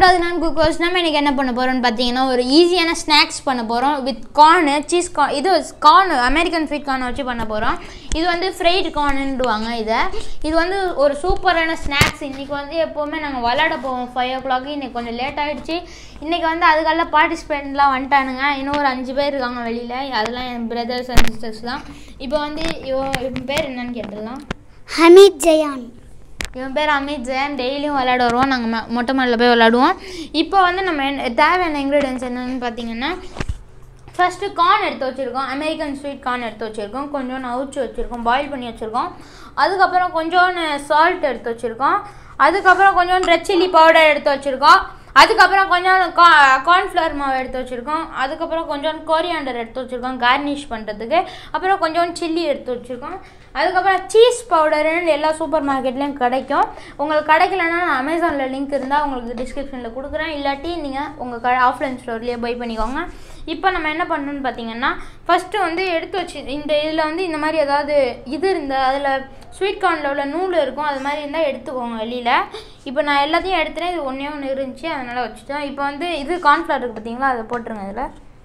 அது நான் குக்கோஸ் நம்ம இன்றைக்கி என்ன பண்ண போகிறோம்னு பார்த்தீங்கன்னா ஒரு ஈஸியான ஸ்நாக்ஸ் பண்ண போகிறோம் வித் கார்னு சீஸ் கார்ன் இது கார்ன் அமெரிக்கன் ஸ்வீட் கார்ன் வச்சு பண்ண போகிறோம் இது வந்து ஃப்ரைட் கார்னுடுவாங்க இதை இது வந்து ஒரு சூப்பரான ஸ்நாக்ஸ் இன்றைக்கி வந்து எப்போவுமே நாங்கள் விளாட போவோம் ஃபைவ் ஓ கிளாக்கு இன்றைக்கி கொஞ்சம் லேட் ஆகிடுச்சு இன்றைக்கி வந்து அதுக்கெல்லாம் பார்ட்டிசிபேட்லாம் வந்துட்டானுங்க இன்னும் ஒரு அஞ்சு பேர் இருக்காங்க வெளியில் அதெல்லாம் என் பிரதர்ஸ் அண்ட் சிஸ்டர்ஸ் தான் இப்போ வந்து இவன் இவன் பேர் என்னன்னு கேட்டுடலாம் ஹமீத் ஜயான் இவன் பேர் அமித் ஜெயன் டெய்லியும் விளையாட வருவோம் நாங்கள் மொட்டை மாடியில் போய் விளையாடுவோம் இப்போ வந்து நம்ம என்ன- தேவையான இன்க்ரீடியன்ஸ் என்னென்னு பார்த்தீங்கன்னா ஃபஸ்ட்டு கார்ன் எடுத்து வச்சுருக்கோம் அமெரிக்கன் ஸ்வீட் கார்ன் எடுத்து வச்சுருக்கோம் கொஞ்சோண்டு அவிச்சு வச்சுருக்கோம் பாயில் பண்ணி வச்சுருக்கோம் அதுக்கப்புறம் கொஞ்சோண்டு சால்ட் எடுத்து வச்சுருக்கோம் அதுக்கப்புறம் கொஞ்சோண்டு ரெட் சில்லி பவுடர் எடுத்து வச்சுருக்கோம் அதுக்கப்புறம் கொஞ்சம் கா கார்ன்ஃப்ளவர் மாவு எடுத்து வச்சுருக்கோம் அதுக்கப்புறம் கொஞ்சோண்டு கோரியாண்டர் எடுத்து வச்சுருக்கோம் கார்னிஷ் பண்ணுறதுக்கு அப்புறம் கொஞ்சோண்டு சில்லி எடுத்து வச்சுருக்கோம் அதுக்கப்புறம் சீஸ் பவுடருன்னு எல்லா சூப்பர் மார்க்கெட்லேயும் கிடைக்கும் உங்களுக்கு கிடைக்கலன்னா நான் அமேசானில் லிங்க் இருந்தால் உங்களுக்கு டிஸ்கிரிப்ஷனில் கொடுக்குறேன் இல்லாட்டி நீங்கள் உங்கள் க ஆஃப்லைன் ஸ்டோர்லேயே பை பண்ணிக்கோங்க இப்போ நம்ம என்ன பண்ணணும்னு பார்த்தீங்கன்னா ஃபஸ்ட்டு வந்து எடுத்து வச்சு இந்த இதில் வந்து இந்த மாதிரி ஏதாவது இது இருந்தால் அதில் ஸ்வீட் கார்னில் உள்ள நூல் இருக்கும் அது மாதிரி இருந்தால் எடுத்துக்கோங்க வெளியில் இப்போ நான் எல்லாத்தையும் எடுத்துட்டேன் இது ஒன்றே ஒன்று இருந்துச்சு அதனால் வச்சுட்டேன் இப்போ வந்து இது கார்ன்ஃப்ளவர் இருக்குது பார்த்தீங்களா அதை போட்டுருங்க இதில்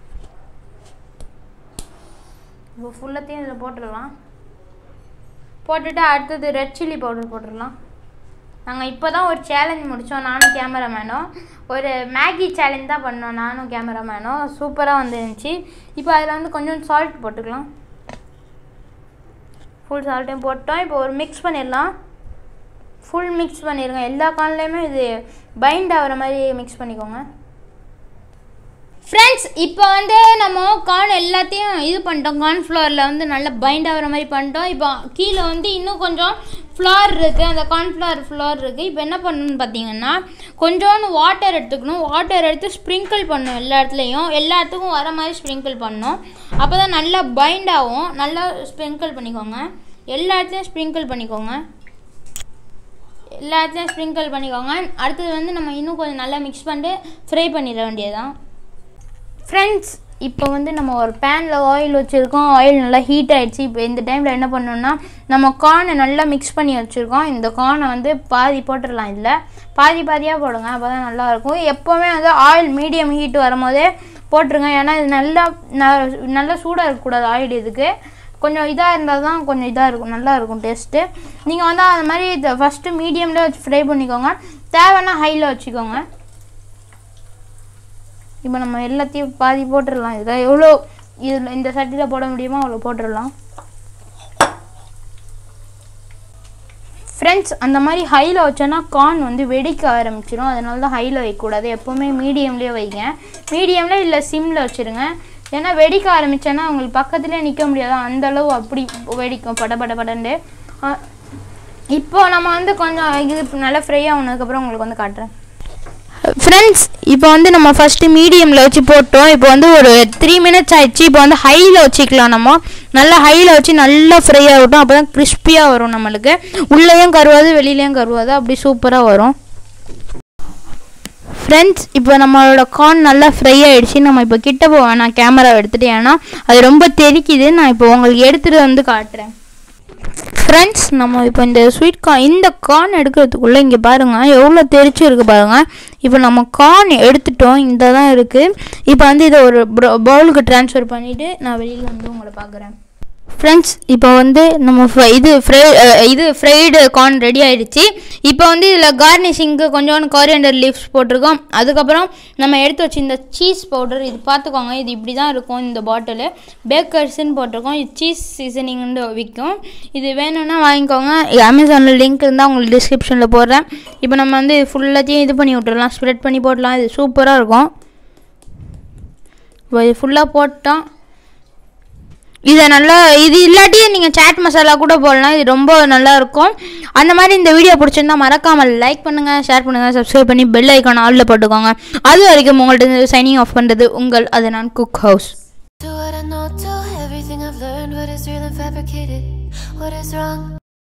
இப்போ ஃபுல்லத்தையும் இதில் போட்டுடலாம் போட்டுட்டு அடுத்தது ரெட் சில்லி பவுடர் போட்டுடலாம் நாங்கள் இப்போ தான் ஒரு சேலஞ்ச் முடித்தோம் நானும் கேமராமேனும் ஒரு மேகி சேலஞ்ச் தான் பண்ணோம் நானும் கேமராமேனும் சூப்பராக வந்துருந்துச்சு இப்போ அதில் வந்து கொஞ்சம் சால்ட் போட்டுக்கலாம் ஃபுல் சால்ட்டையும் போட்டோம் இப்போ ஒரு மிக்ஸ் பண்ணிடலாம் ஃபுல் மிக்ஸ் பண்ணிடுங்க எல்லா கான்லேயுமே இது பைண்ட் ஆகிற மாதிரி மிக்ஸ் பண்ணிக்கோங்க ஃப்ரெண்ட்ஸ் இப்போ வந்து நம்ம கார்ன் எல்லாத்தையும் இது பண்ணிட்டோம் கார்ன்ஃப்ளவரில் வந்து நல்லா பைண்ட் ஆகிற மாதிரி பண்ணிட்டோம் இப்போ கீழே வந்து இன்னும் கொஞ்சம் ஃப்ளார் இருக்குது அந்த கார்ன்ஃப்ளவர் ஃப்ளார் இருக்குது இப்போ என்ன பண்ணணும்னு பார்த்தீங்கன்னா கொஞ்சோண்டு வாட்டர் எடுத்துக்கணும் வாட்டர் எடுத்து ஸ்ப்ரிங்கிள் பண்ணணும் எல்லா இடத்துலையும் எல்லா இடத்துக்கும் வர மாதிரி ஸ்ப்ரிங்கிள் பண்ணணும் அப்போ தான் நல்லா பைண்ட் ஆகும் நல்லா ஸ்ப்ரிங்கிள் பண்ணிக்கோங்க எல்லா இடத்துலையும் ஸ்ப்ரிங்கிள் பண்ணிக்கோங்க எல்லா இடத்துலையும் ஸ்ப்ரிங்கிள் பண்ணிக்கோங்க அடுத்தது வந்து நம்ம இன்னும் கொஞ்சம் நல்லா மிக்ஸ் பண்ணிட்டு ஃப்ரை பண்ணிட வேண்டியதுதான் ஃப்ரெண்ட்ஸ் இப்போ வந்து நம்ம ஒரு பேனில் ஆயில் வச்சுருக்கோம் ஆயில் நல்லா ஹீட் ஆயிடுச்சு இப்போ இந்த டைமில் என்ன பண்ணணும்னா நம்ம கார்னை நல்லா மிக்ஸ் பண்ணி வச்சுருக்கோம் இந்த கார்னை வந்து பாதி போட்டுடலாம் இதில் பாதி பாதியாக போடுங்க அப்போ தான் நல்லாயிருக்கும் எப்போவுமே வந்து ஆயில் மீடியம் ஹீட் வரும்போதே போட்டுருங்க ஏன்னா இது நல்லா ந- நல்லா சூடாக இருக்கக்கூடாது ஆயில் இதுக்கு கொஞ்சம் இதாக இருந்தால் தான் கொஞ்சம் இதாக இருக்கும் நல்லா இருக்கும் டேஸ்ட்டு நீங்கள் வந்து அந்த மாதிரி இதை ஃபஸ்ட்டு மீடியமில் வச்சு ஃப்ரை பண்ணிக்கோங்க தேவைன்னா ஹையில் வச்சுக்கோங்க இப்போ நம்ம எல்லாத்தையும் பாதி போட்டுடலாம் இதில் எவ்வளோ இதில் இந்த சட்டியில் போட முடியுமோ அவ்வளோ போட்டுடலாம் ஃப்ரெண்ட்ஸ் அந்த மாதிரி ஹையில் வச்சோன்னா கார்ன் வந்து வெடிக்க ஆரம்பிச்சிடும் அதனால தான் ஹையில் வைக்கக்கூடாது எப்போவுமே மீடியம்லேயே வைங்க மீடியமில் இல்லை சிம்மில் வச்சுருங்க ஏன்னா வெடிக்க ஆரம்பிச்சேன்னா உங்களுக்கு பக்கத்துலேயே நிற்க முடியாது அந்த அளவு அப்படி வெடிக்கும் பட பட படண்டு அஹ் இப்போ நம்ம வந்து கொஞ்சம் இது நல்லா ஃப்ரை ஆனதுக்கப்புறம் உங்களுக்கு வந்து காட்டுறேன் ஃப்ரெண்ட்ஸ் இப்போ வந்து நம்ம ஃபஸ்ட்டு மீடியமில் வச்சு போட்டோம் இப்போ வந்து ஒரு த்ரீ மினிட்ஸ் ஆயிடுச்சு இப்போ வந்து ஹையில் வச்சுக்கலாம் நம்ம நல்லா ஹையில் வச்சு நல்லா ஃப்ரை ஆகட்டும் அப்போ தான் கிறிஸ்பியாக வரும் நம்மளுக்கு உள்ளேயும் கருவாது வெளியிலையும் கருவாது அப்படி சூப்பராக வரும் ஃப்ரெண்ட்ஸ் இப்போ நம்மளோட கார்ன் நல்லா ஃப்ரை ஆயிடுச்சு நம்ம இப்போ கிட்ட போவேன் நான் கேமரா எடுத்துட்டு ஏன்னா அது ரொம்ப தெறிக்குது நான் இப்போ உங்களுக்கு எடுத்துகிட்டு வந்து காட்டுறேன் ஃப்ரெண்ட்ஸ் நம்ம இப்போ இந்த ஸ்வீட் கார்ன் இந்த கார்ன் எடுக்கிறதுக்குள்ளே இங்கே பாருங்கள் எவ்வளோ தெரிச்சு இருக்குது பாருங்கள் இப்போ நம்ம கார்ன் எடுத்துட்டோம் இந்த தான் இருக்குது இப்போ வந்து இதை ஒரு பவுலுக்கு ட்ரான்ஸ்ஃபர் பண்ணிவிட்டு நான் வெளியில் வந்து உங்களை பார்க்குறேன் ஃப்ரெண்ட்ஸ் இப்போ வந்து நம்ம fry- இது ஃப்ரை இது ஃப்ரைடு கார்ன் ரெடி ஆயிடுச்சு இப்போ வந்து இதில் கார்னிஷிங்க்கு கொஞ்சோண்டு காரியண்டர் லீவ்ஸ் போட்டிருக்கோம் அதுக்கப்புறம் நம்ம எடுத்து வச்சு இந்த சீஸ் பவுடர் இது பார்த்துக்கோங்க இது இப்படி தான் இருக்கும் இந்த பாட்டிலு பேக்கர்ஸ்ன்னு போட்டிருக்கோம் இது சீஸ் சீசனிங்னு விற்கும் இது வேணும்னா வாங்கிக்கோங்க அமேசானில் லிங்க் இருந்தால் உங்களுக்கு டிஸ்கிரிப்ஷனில் போடுறேன் இப்போ நம்ம வந்து ஃபுல்லாத்தையும் இது பண்ணி விட்டுறலாம் ஸ்ப்ரெட் பண்ணி போடலாம் இது சூப்பராக இருக்கும் இப்போ இது ஃபுல்லாக போட்டோம் இதை நல்லா இது இல்லாட்டி நீங்கள் சாட் மசாலா கூட போடலாம் இது ரொம்ப நல்லா இருக்கும் அந்த மாதிரி இந்த வீடியோ பிடிச்சிருந்தா மறக்காமல் லைக் பண்ணுங்கள் ஷேர் பண்ணுங்கள் சப்ஸ்கிரைப் பண்ணி பெல் ஐக்கான் ஆலில் போட்டுக்கோங்க அது வரைக்கும் உங்கள்கிட்ட சைனிங் ஆஃப் பண்ணுறது உங்கள் அது நான் cook house To what I know, to everything I've learned, what is real and fabricated, what is wrong.